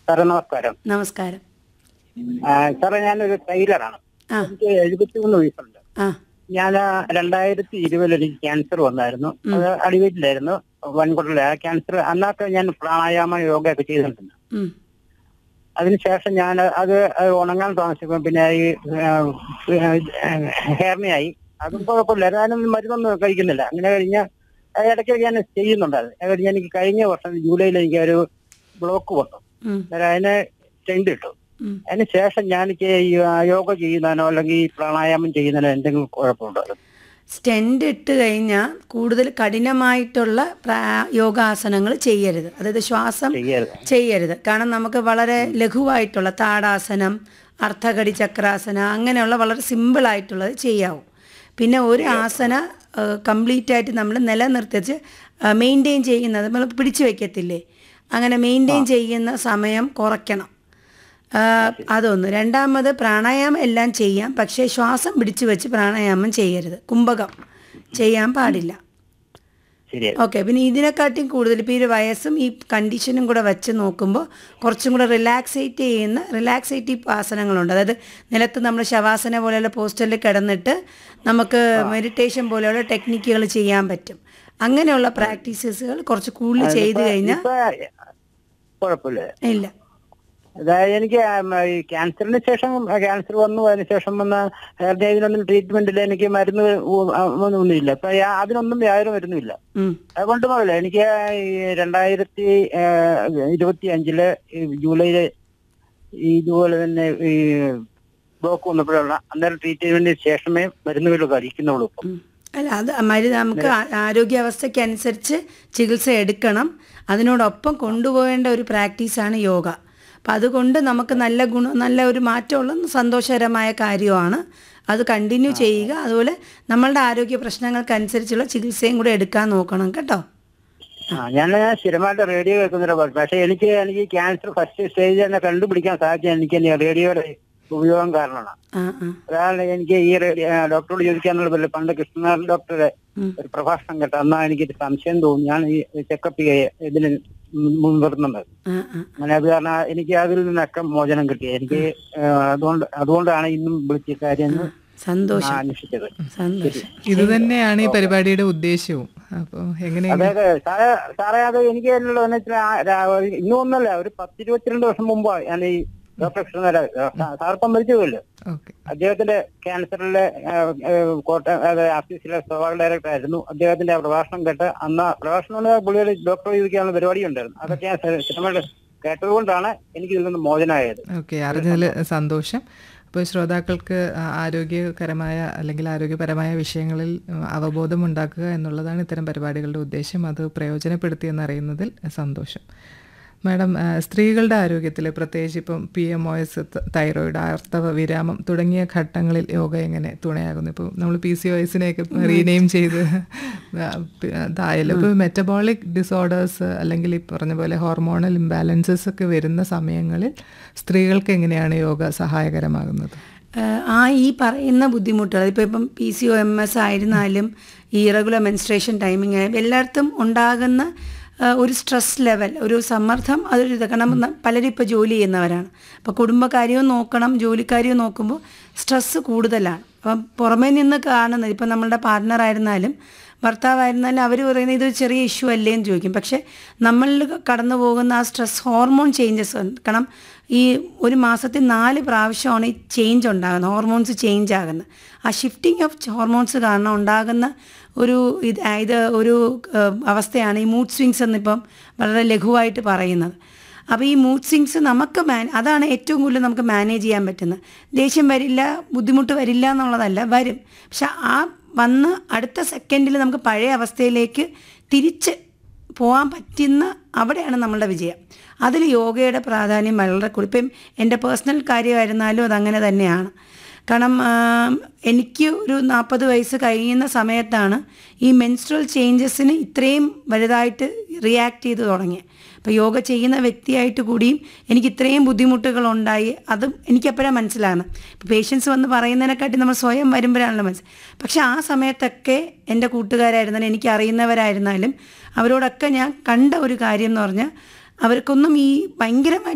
സാറേ നമസ്കാരം നമസ്കാരം ആ, സാറേ ഞാനൊരു ടൈലറാണ് ആ എനിക്ക് എഴുപത്തിമൂന്ന് വയസ്സുണ്ട് ആ ഞാൻ രണ്ടായിരത്തി ഇരുപതിൽ എനിക്ക് ക്യാൻസർ വന്നായിരുന്നു അത് അടിവീട്ടിലായിരുന്നു വൻകുടല ക്യാൻസർ അന്നൊക്കെ ഞാൻ പ്രാണായാമ യോഗ ഒക്കെ ചെയ്തിട്ടുണ്ട് ഉം, അതിനുശേഷം ഞാൻ അത് അത് ഉണങ്ങാൻ താമസിക്കും പിന്നെ ഈ ഹെയർണിയായി അതും കുഴപ്പമില്ല ഞാനൊന്നും മരുന്നൊന്നും കഴിക്കുന്നില്ല അങ്ങനെ കഴിഞ്ഞ ഇടയ്ക്ക് ഞാൻ ചെയ്യുന്നുണ്ട് അത് അത് കഴിഞ്ഞ് എനിക്ക് കഴിഞ്ഞ വർഷം ജൂലൈയിൽ എനിക്ക് ഒരു ബ്ലോക്ക് വന്നു ഉം, അന്നേരം അതിന് ടെൻഡ് ഇട്ടു ഉം. അതിന് ശേഷം ഞാൻ എനിക്ക് ഈ യോഗ ചെയ്യുന്നതിനോ അല്ലെങ്കിൽ ഈ പ്രാണായാമം ചെയ്യുന്നതിനോ എന്തെങ്കിലും കുഴപ്പമുണ്ടോ സ്റ്റെൻഡ് ഇട്ട് കഴിഞ്ഞാൽ കൂടുതൽ കഠിനമായിട്ടുള്ള പ്രാ- യോഗാസനങ്ങൾ ചെയ്യരുത് അതായത് ശ്വാസം ചെയ്യരുത് ചെയ്യരുത് കാരണം നമുക്ക് വളരെ ലഘുവായിട്ടുള്ള താടാസനം അർത്ഥകടി ചക്രാസന അങ്ങനെയുള്ള വളരെ സിമ്പിളായിട്ടുള്ളത് ചെയ്യാവൂ പിന്നെ ഒരു ആസന കംപ്ലീറ്റ് ആയിട്ട് നമ്മൾ നിലനിർത്തിച്ച് മെയിൻറ്റെയിൻ ചെയ്യുന്നത് നമ്മൾ പിടിച്ചു വയ്ക്കത്തില്ലേ അങ്ങനെ മെയിൻറ്റെയിൻ ചെയ്യുന്ന സമയം കുറയ്ക്കണം ആ, അതൊന്ന് രണ്ടാമത് പ്രാണായാമം എല്ലാം ചെയ്യാം പക്ഷേ ശ്വാസം പിടിച്ചു വെച്ച് പ്രാണായാമം ചെയ്യരുത് കുംഭകം ചെയ്യാൻ പാടില്ല ശരി ഓക്കെ പിന്നെ ഇതിനെക്കാട്ടിയും കൂടുതൽ ഇപ്പോൾ ഈ ഒരു വയസ്സും ഈ കണ്ടീഷനും കൂടെ വെച്ച് നോക്കുമ്പോൾ കുറച്ചും കൂടെ റിലാക്സേറ്റ് ചെയ്യുന്ന റിലാക്സേറ്റീവ് ആസനങ്ങളുണ്ട് അതായത് നിലത്ത് നമ്മൾ ശവാസന പോലെയുള്ള പോസ്റ്ററിൽ കിടന്നിട്ട് നമുക്ക് മെഡിറ്റേഷൻ പോലെയുള്ള ടെക്നിക്കുകൾ ചെയ്യാൻ പറ്റും അങ്ങനെയുള്ള പ്രാക്ടീസസുകൾ കുറച്ച് കൂടുതൽ ചെയ്ത് കഴിഞ്ഞാൽ ഇപ്പൊ കുഴപ്പമില്ല ഇല്ല അതായത് എനിക്ക് ഉം, ഈ ക്യാൻസറിന് ശേഷം ക്യാൻസർ വന്നു അതിന് ശേഷം വന്ന ഹെയർ ഇതിനൊന്നും ട്രീറ്റ്മെന്റില്ല എനിക്ക് മരുന്ന് ഉ- ആ, ഒന്നുമില്ല ഇപ്പൊ യാ- അതിനൊന്നും യാതൊരു മരുന്നുമില്ല ഉം, അതുകൊണ്ട് പോകല എനിക്ക് ഈ രണ്ടായിരത്തി ഇരുപത്തി അഞ്ചില് ഈ ജൂലൈയില് ഈ ഇതുപോലെ തന്നെ ഈ ബ്ലോക്ക് വന്നപ്പോഴുള്ള അന്നേരം ട്രീറ്റ്മെന്റിന് ശേഷമേ മരുന്നുകൾ കഴിക്കുന്നുള്ളൂ ഇപ്പം ഉം. അല്ല അത് മരുന്ന് നമുക്ക് ആ- ആരോഗ്യാവസ്ഥയ്ക്ക് അനുസരിച്ച് ചികിത്സ എടുക്കണം അതിനോടൊപ്പം കൊണ്ടുപോകേണ്ട ഒരു പ്രാക്ടീസാണ് യോഗ അപ്പം അതുകൊണ്ട് നമുക്ക് നല്ല ഗുണം നല്ല ഒരു മാറ്റമുള്ള സന്തോഷകരമായ കാര്യമാണ് അത് കണ്ടിന്യൂ ചെയ്യുക അതുപോലെ നമ്മളുടെ ആരോഗ്യ പ്രശ്നങ്ങൾക്കനുസരിച്ചുള്ള ചികിത്സയും കൂടെ എടുക്കാൻ നോക്കണം കേട്ടോ ആ ഞാൻ സ്ഥിരമായിട്ട് റേഡിയോ കേൾക്കുന്നൊരു പക്ഷെ എനിക്ക് എനിക്ക് ക്യാൻസർ ഫസ്റ്റ് സ്റ്റേജ് തന്നെ കണ്ടുപിടിക്കാൻ സാധിച്ചത് എനിക്ക് ഈ റേഡിയോയുടെ ഉപയോഗം കാരണമാണ് ആ ആ അതാണ് എനിക്ക് ഈ റേഡിയോ ഡോക്ടറോട് ചോദിക്കാനുള്ള പോലെ പണ്ട് കൃഷ്ണനാഥ് ഡോക്ടറെ ഉം. ഒരു പ്രഭാഷണം കേട്ടോ അന്നാ എനിക്കൊരു സംശയം തോന്നി ഞാൻ ഈ ചെക്കപ്പ് ഇതിന് മുൻനിർത്തുന്നത് ആ ആ അങ്ങനെ അത് കാരണം എനിക്ക് അതിൽ നിന്നൊക്കെ മോചനം കിട്ടി എനിക്ക് ആ, അതുകൊണ്ട് അതുകൊണ്ടാണ് ഇന്നും വിളിച്ച കാര്യം ഒന്ന് സന്തോഷം അന്വേഷിച്ചത് സന്തോഷം ഇത് തന്നെയാണ് ഈ പരിപാടിയുടെ ഉദ്ദേശവും അപ്പോൾ എങ്ങനെയാണ് അതെ അതെ സാറേ സാറേ അത് എനിക്ക് എന്നുള്ള ഇന്നും ഒന്നല്ല ഒരു പത്തിരുപത്തിരണ്ട് വർഷം മുമ്പ് ഞാൻ ഈ ഡോക്ടർ കൃഷ്ണനാരായ സാർപ്പം മരിച്ചുപോയല്ലോ ഓക്കെ അദ്ദേഹത്തിന്റെ ക്യാൻസറിലെ ആ, ആ, കോട്ടയം ആഫീസിലെ സോവാൾ ഡയറക്ടർ ആയിരുന്നു അദ്ദേഹത്തിന്റെ ആ പ്രഭാഷണം കേട്ട് അന്ന് ആ പ്രഭാഷണം എന്ന് പറഞ്ഞാൽ പുള്ളിയുടെ ഡോക്ടർ ചോദിക്കാനുള്ള പരിപാടി ഉണ്ടായിരുന്നു അതൊക്കെ ഞാൻ സ്ഥിരമായിട്ട് കേട്ടതുകൊണ്ടാണ് എനിക്ക് ഇതിൽ നിന്ന് മോചനമായത് ഓക്കെ അറിഞ്ഞതിൽ സന്തോഷം അപ്പോൾ ശ്രോതാക്കൾക്ക് ആ- ആരോഗ്യകരമായ അല്ലെങ്കിൽ ആരോഗ്യപരമായ വിഷയങ്ങളിൽ ഉം, അവബോധം ഉണ്ടാക്കുക എന്നുള്ളതാണ് ഇത്തരം പരിപാടികളുടെ ഉദ്ദേശം അത് പ്രയോജനപ്പെടുത്തിയെന്ന് അറിയുന്നതിൽ സന്തോഷം മാഡം ആ, സ്ത്രീകളുടെ ആരോഗ്യത്തിൽ പ്രത്യേകിച്ച് ഇപ്പം P M O S thyroid ആർത്തവ വിരാമം തുടങ്ങിയ ഘട്ടങ്ങളിൽ യോഗ എങ്ങനെ തുണയാകുന്നു ഇപ്പോൾ നമ്മൾ പി സി ഒ എസിനെയൊക്കെ റീനെയിം ചെയ്ത് ഇതായാലും ഇപ്പോൾ മെറ്റബോളിക് ഡിസോർഡേഴ്സ് അല്ലെങ്കിൽ ഈ പറഞ്ഞ പോലെ ഹോർമോണൽ ഇംബാലൻസസ് ഒക്കെ വരുന്ന സമയങ്ങളിൽ സ്ത്രീകൾക്ക് എങ്ങനെയാണ് യോഗ സഹായകരമാകുന്നത് ഏഹ് ആ ഈ പറയുന്ന ബുദ്ധിമുട്ടുകൾ ഇപ്പോൾ ഇപ്പം P C O M S ആയിരുന്നാലും ഈ റെഗുലർ മെൻസ്ട്രേഷൻ ടൈമിങ് ആയാലും എല്ലായിടത്തും ഉണ്ടാകുന്ന ഏഹ് ഒരു സ്ട്രെസ് ലെവൽ ഒരു സമ്മർദ്ദം അതൊരു ഇത് കാരണം ന- പലരും ഇപ്പോൾ ജോലി ചെയ്യുന്നവരാണ് അപ്പോൾ കുടുംബകാര്യവും നോക്കണം ജോലിക്കാര്യവും നോക്കുമ്പോൾ സ്ട്രെസ്സ് കൂടുതലാണ് അപ്പം പുറമേ നിന്ന് കാണുന്നത് ഇപ്പം നമ്മളുടെ പാർട്ട്ണർ ആയിരുന്നാലും ഭർത്താവായിരുന്നാലും അവർ പറയുന്നത് ഇത് ചെറിയ ഇഷ്യൂ അല്ലേ എന്ന് ചോദിക്കും പക്ഷേ നമ്മളിൽ കടന്നു പോകുന്ന ആ സ്ട്രെസ് ഹോർമോൺ ചേഞ്ചസ് ഉണ്ട് കാരണം ഈ ഒരു മാസത്തിൽ നാല് പ്രാവശ്യമാണ് ഈ ചേഞ്ച് ഉണ്ടാകുന്നത് ഹോർമോൺസ് ചേഞ്ച് ആകുന്നത് ആ ഷിഫ്റ്റിംഗ് ഓഫ് ഹോർമോൺസ് കാരണം ഉണ്ടാകുന്ന ഒരു ഇത് ഇത് ഒരു ഏഹ്, അവസ്ഥയാണ് ഈ മൂഡ് സ്വിങ്സ് എന്നിപ്പം വളരെ ലഘുവായിട്ട് പറയുന്നത് അപ്പോൾ ഈ മൂഡ് സ്വിങ്സ് നമുക്ക് മാൻ അതാണ് ഏറ്റവും കൂടുതൽ നമുക്ക് മാനേജ് ചെയ്യാൻ പറ്റുന്നത് ദേഷ്യം വരില്ല ബുദ്ധിമുട്ട് വരില്ല എന്നുള്ളതല്ല വരും പക്ഷെ ആ വന്ന് അടുത്ത സെക്കൻഡിൽ നമുക്ക് പഴയ അവസ്ഥയിലേക്ക് തിരിച്ച് പോകാൻ പറ്റുന്ന അവിടെയാണ് നമ്മളുടെ വിജയം അതിൽ യോഗയുടെ പ്രാധാന്യം വളരെ കൂടുതൽ ഇപ്പം എൻ്റെ പേഴ്സണൽ കാര്യമായിരുന്നാലും അതങ്ങനെ തന്നെയാണ് കാരണം ആം, എനിക്ക് ഒരു നാൽപ്പത് വയസ്സ് കഴിയുന്ന സമയത്താണ് ഈ മെൻസ്ട്രൽ ചേഞ്ചസിന് ഇത്രയും വലുതായിട്ട് റിയാക്ട് ചെയ്ത് തുടങ്ങിയത് അപ്പോൾ യോഗ ചെയ്യുന്ന വ്യക്തിയായിട്ട് കൂടിയും എനിക്ക് ഇത്രയും ബുദ്ധിമുട്ടുകൾ ഉണ്ടായി അതും എനിക്കെപ്പോഴാണ് മനസ്സിലാകുന്നത് ഇപ്പോൾ പേഷ്യൻസ് വന്ന് പറയുന്നതിനെക്കാട്ടി നമ്മൾ സ്വയം വരുമ്പോഴാണല്ലോ മനസ്സിൽ പക്ഷേ ആ സമയത്തൊക്കെ എൻ്റെ കൂട്ടുകാരായിരുന്നാലും എനിക്ക് അറിയുന്നവരായിരുന്നാലും അവരോടൊക്കെ ഞാൻ കണ്ട ഒരു കാര്യം എന്ന് പറഞ്ഞാൽ അവർക്കൊന്നും ഈ ഭയങ്കരമായിട്ട്